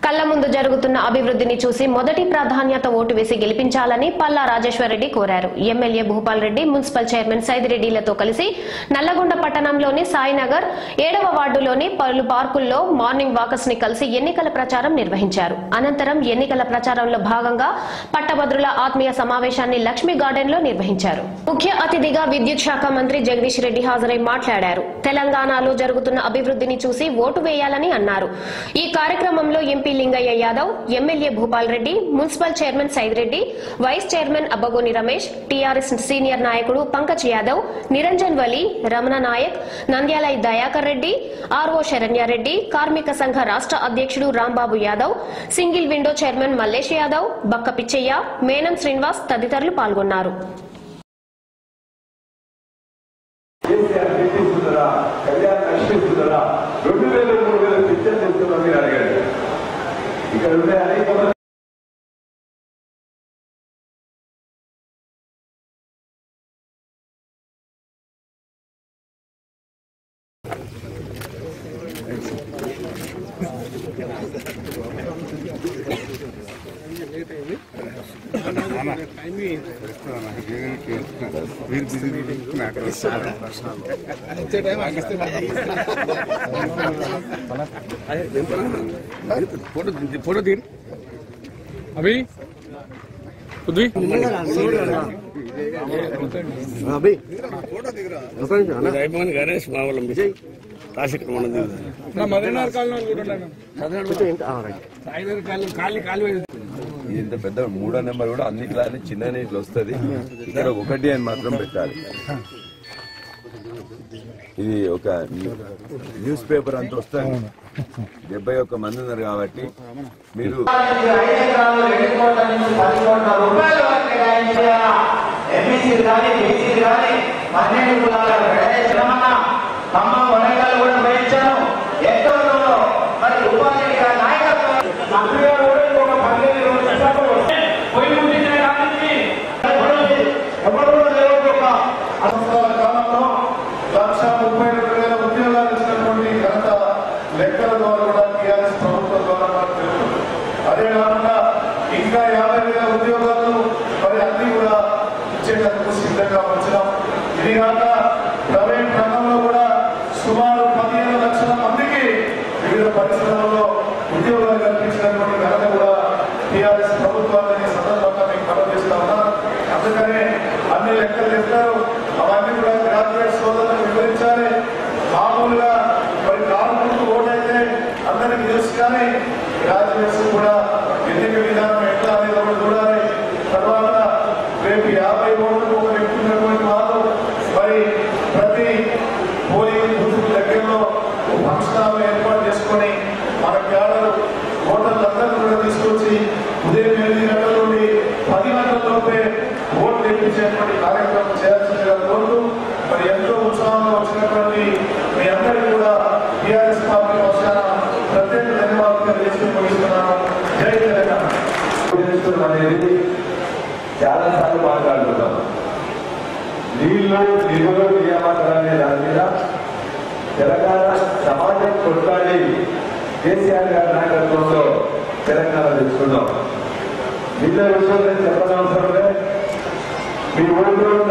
కళ్ల ముందు జరుగుతున్న అభివృద్ధిని చూసి మొదటి ప్రాధాన్యత ఓటు వేసి గెలిపించాలని పల్లా రాజేశ్వరరెడ్డి కోరారు MLA Bhupal Reddy municipal chairman సైదిరెడ్డిలతో కలిసి నల్లగొండ పట్టణంలోని సాయినగర్ ఏడవ వార్డులోని పలు పార్కుల్లో మార్నింగ్ వాకర్స్ ని కలిసి ఎన్నికల ప్రచారం నిర్వహించారు అనంతరం ఎన్నికల ప్రచారంలో భాగంగా పట్టభద్రుల ఆత్మీయ సమావేశాన్ని లక్ష్మీ గార్డెన్ లో నిర్వహించారు ముఖ్య అతిథిగా విద్యుత్ శాఖ మంత్రి జగదీష్ రెడ్డి హాజరై మాట్లాడారు తెలంగాణలో జరుగుతున్న అభివృద్ధిని చూసి ఓటు వేయాలని అన్నారు ఈ కార్యక్రమంలో MP Lingaiah Yadav MLA Bhupal Reddy municipal chairman Saidireddy vice chairman Abbagoni Ramesh TRS senior నాయకుడు పంకజ్ యాదవ్ నిరంజన్ వలి రమణ నాయక్ నంద్యాల దయాకర్ రెడ్డి ఆర్ఓ శరణ్యారెడ్డి కార్మిక సంఘ రాష్ట్ర అధ్యక్షుడు Rambabu Yadav single window chairman Mallesh Yadav Bakka Pichaiah మేనం Srinivas తదితరులు పాల్గొన్నారు కేసీఆర్ పెట్టిస్తున్నారా కళ్యాణ్ రక్షిస్తున్నారా రెండు వేల మూడు వేల పిక్చర్ చెప్తున్నా మీరు అడగండి ఇక్కడ ఉండే అనేక మంది ఫోటో ఫోటో తీరు అభి కుద్వి అయిపోయింది గణేష్ మా వాళ్ళం విజయ్ రాజశేఖర్ మనం నా మదనార్ కాలనీ కూడా కాలి కాలి ఇది ఇంత పెద్ద మూడో నెంబర్ కూడా అన్నిట్లానే చిన్న ఇట్లా వస్తుంది ఇక్కడ ఒకటి అని మాత్రం పెట్టాలి ఇది ఒక న్యూస్ పేపర్ అంత వస్తుంది డెబ్బై ఒక్క మంది ఉన్నారు కాబట్టి మీరు ఎంబీసీలు కానీ బీసీలు కానీ పన్నెండు కులాల ప్రవేశమన్న ఖమ్మం వరంగల్ కూడా వేయించాను ఎంతో దూరం మరి ఉపాధి గారి నాయకత్వం మంత్రిగా కూడా ఇంకొక పన్నెండు ఇరవై నిమిషాలు వస్తే పోయి ముట్టించిన కానించి ఎవరు కూడా లేవద్దు ఒక సంవత్సరాల కాలంలో లక్ష ముప్పై రెండు వేల ఉద్యోగాలు ఇచ్చినటువంటి ఘనత లెక్కల ద్వారా కూడా టీఆర్ఎస్ ప్రభుత్వం ద్వారా మనకు తెలుసు. అదే కాకుండా ఇంకా యాభై వేల ఉద్యోగాలు మరి అన్ని కూడా ఇచ్చేటందుకు సిద్ధంగా వచ్చినాం ఇది కాక ప్రైవేట్ రంగంలో కూడా సుమారు పదిహేను లక్షల మందికి వివిధ పరిశ్రమల్లో ఉద్యోగాలు కల్పించినటువంటి ఘనత కూడా టీఆర్ఎస్ ప్రభుత్వాన్ని సందర్భంగా మీకు కలవజేస్తా ఉన్నా అందుకనే అన్ని లెక్కలు చెప్తారు అవన్నీ కూడా గ్రాడ్యుయేట్ సోదరులకు వివరించాలి మామూలుగా మరి కార్మికులకు ఓటైతే అందరికి తెలుసు కానీ గ్రాడ్యుయేట్స్ కూడా ఎన్నిక విధానం ఎట్లా అనేది ఒకటి చూడాలి తర్వాత రేపు యాభై ఓట్లకు ఒక వ్యక్తి ఉన్నటువంటి వాళ్ళు మరి ప్రతి పోలింగ్ బూత్ దగ్గరలో ఒక ఫంక్షన్ హాల్ ఏర్పాటు చేసుకొని మన క్యాడర్ ఓటర్లందరినీ కూడా తీసుకొచ్చి ఉదయం ఎనిమిది గంటల నుండి పది గంటల లోపే ఓట్లు ఎక్కించేటువంటి కార్యక్రమం చేయాల్సిందిగా కోరుతూ మరి ఎంతో ఉత్సాహంగా వచ్చినటువంటి మీ అందరికీ కూడా టీఆర్ఎస్ పార్టీ పక్షాన ప్రత్యేక ధన్యవాదాలు తెలియజేస్తూ ముగిస్తున్నాను జై తెలంగాణ తెలుసుకోవడం అనేది చాలా సార్లు మాట్లాడుతున్నాం నీళ్లు నిధులు నియామకాలు అనే దాని మీద తెలంగాణ సమాజం కొట్లాడి కేసీఆర్ గారి నాయకత్వంలో తెలంగాణ తెచ్చుకున్నాం నీళ్ళ విషయంలో చెప్పనవసరం లే మీ ఊళ్ళో ఉన్న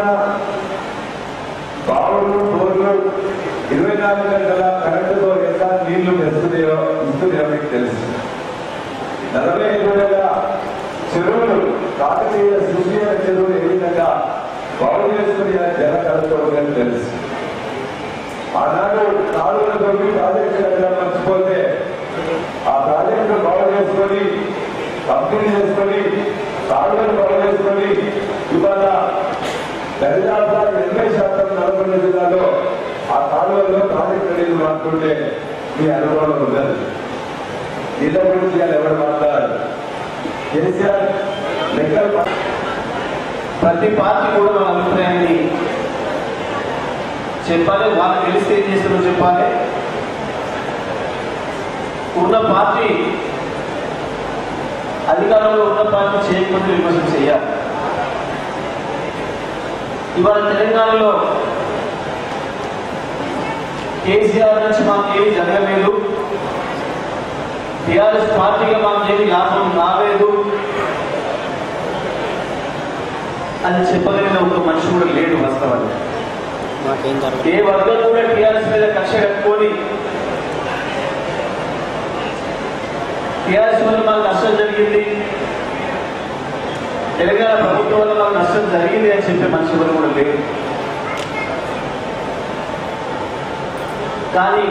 బావులు బోర్లు ఇరవై నాలుగు గంటల కరెంటుతో ఎంత నీళ్లు తెస్తున్నాయో ఇస్తున్నాయో మీకు తెలుసు నలభై ఐదు వేల చెరువులు కాకతీయ సృష్టి చెరువులు ఏ విధంగా బాగు చేసుకుని జల కలుపుకోవడం తెలుసు ఆనాడు కాలువల తొమ్మిది ప్రాజెక్టు కట్టడం మర్చిపోతే ఆ ప్రాజెక్టు బాగు చేసుకొని పంపిణీ చేసుకొని కాలువలు బాగు చేసుకొని ఇవాళ దరిదాపుగా ఎనభై శాతం నల్గొండ జిల్లాలో ఆ కాలువల్లో ప్రాజెక్టు నీళ్లు మాట్లాడుతుంటే మీ అనుభవం ఉండదు నీళ్ళ గురించి ఇవాళ ఎవరు మాట్లాడారు కేసీఆర్ లెక్కలు మా- ప్రతి పార్టీ కూడా మన అభిప్రాయాన్ని చెప్పాలి వాళ్ళు తెలిస్తే ఏం చేస్తారో చెప్పాలి ఉన్న పార్టీ అధికారంలో ఉన్న పార్టీ చేయకపోతే విమర్శన చేయాలి ఇవాళ తెలంగాణలో కేసీఆర్ నుంచి మాకు ఏమీ జరగలేదు టీఆర్ఎస్ పార్టీగా మాకు ఏమి లాభం రాలేదు అని చెప్పగలిగిన ఒక మనిషి కూడా లేడు వాస్తవాన్ని ఏ వర్గం కూడా టీఆర్ఎస్ మీద కక్ష కట్టుకొని టీఆర్ఎస్ వల్ల మాకు నష్టం జరిగింది తెలంగాణ ప్రభుత్వం వల్ల మాకు నష్టం జరిగింది అని చెప్పే మనిషి ఎవరు కూడా లేరు కానీ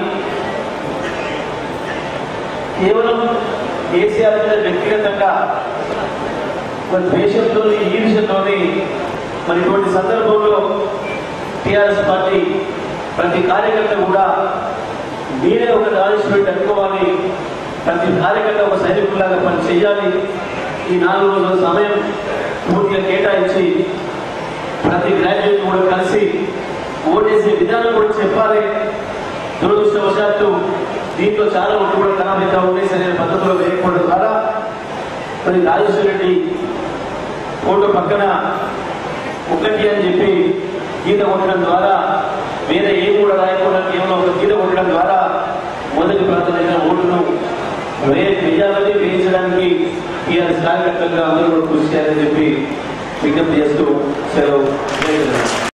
కేవలం కేసీఆర్ మీద వ్యక్తిగతంగా ఒక ద్వేషంతోని ఈర్ష్యతోని మరి ఇటువంటి సందర్భంలో టీఆర్ఎస్ పార్టీ ప్రతి కార్యకర్త కూడా మీరే ఒక రాజేశ్వరుడు అనుకోవాలి ప్రతి కార్యకర్త ఒక సైనికులాగా పని చేయాలి ఈ నాలుగు రోజుల సమయం పూర్తిగా కేటాయించి ప్రతి గ్రాడ్యుయేట్ కూడా కలిసి ఓటేసే విధానం కూడా చెప్పాలి దురదృష్టవశాత్తు దీంట్లో చాలా ఒకటి కూడా ఖరాబైతా ఉంది సరైన పద్ధతిలో వేయకపోవడం ద్వారా మరి రాజేశ్వర రెడ్డి ఫోటో పక్కన ఒకటి అని చెప్పి గీత కొట్టడం ద్వారా వేరే ఏం కూడా రాయకుండా కేవలం ఒక గీత కొట్టడం ద్వారా మొదటి ప్రాంతమైన ఓటును వే వేయాలని వేయించడానికి టీఆర్ఎస్ కార్యకర్తలుగా అందరూ కూడా కృషి చేయాలని చెప్పి విజ్ఞప్తి చేస్తూ సెలవు